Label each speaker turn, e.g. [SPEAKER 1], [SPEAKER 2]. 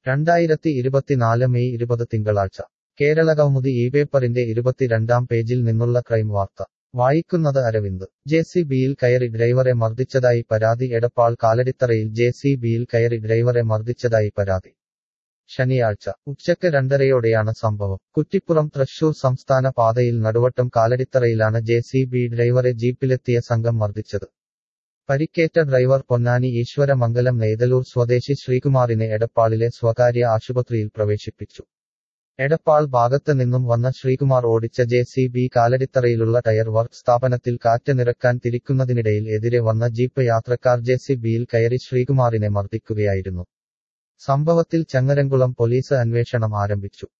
[SPEAKER 1] രണ്ടായിരത്തി ഇരുപത്തിനാല് മെയ് ഇരുപത് തിങ്കളാഴ്ച കേരള കൗമുദി ഈ പേപ്പറിന്റെ ഇരുപത്തിരണ്ടാം പേജിൽ നിന്നുള്ള ക്രൈം വാർത്ത വായിക്കുന്നത് അരവിന്ദ് ജെ സി ബിയിൽ കയറി ഡ്രൈവറെ മർദ്ദിച്ചതായി പരാതി എടപ്പാൾ കാലടിത്തറയിൽ ജെ സി ബിയിൽ കയറി ഡ്രൈവറെ മർദ്ദിച്ചതായി പരാതി ശനിയാഴ്ച ഉച്ചയ്ക്ക് രണ്ടരയോടെയാണ് സംഭവം കുറ്റിപ്പുറം തൃശൂർ സംസ്ഥാന പാതയിൽ നടുവട്ടം കാലടിത്തറയിലാണ് ജെ സി ബി ഡ്രൈവറെ ജീപ്പിലെത്തിയ സംഘം മർദ്ദിച്ചത് പരിക്കേറ്റ ഡ്രൈവർ പൊന്നാനി ഈശ്വരമംഗലം നെയ്തലൂർ സ്വദേശി ശ്രീകുമാറിനെ എടപ്പാളിലെ സ്വകാര്യ ആശുപത്രിയിൽ പ്രവേശിപ്പിച്ചു എടപ്പാൾ ഭാഗത്ത് നിന്നും വന്ന ശ്രീകുമാർ ഓടിച്ച ജെ സി ബി കാലടിത്തറയിലുള്ള ടയർ വർക്ക് സ്ഥാപനത്തിൽ കാറ്റ് നിറക്കാൻ തിരിക്കുന്നതിനിടയിൽ എതിരെ വന്ന ജീപ്പ് യാത്രക്കാർ ജെ സി ബിയിൽ കയറി ശ്രീകുമാറിനെ മർദ്ദിക്കുകയായിരുന്നു സംഭവത്തിൽ ചങ്ങരംകുളം പോലീസ് അന്വേഷണം ആരംഭിച്ചു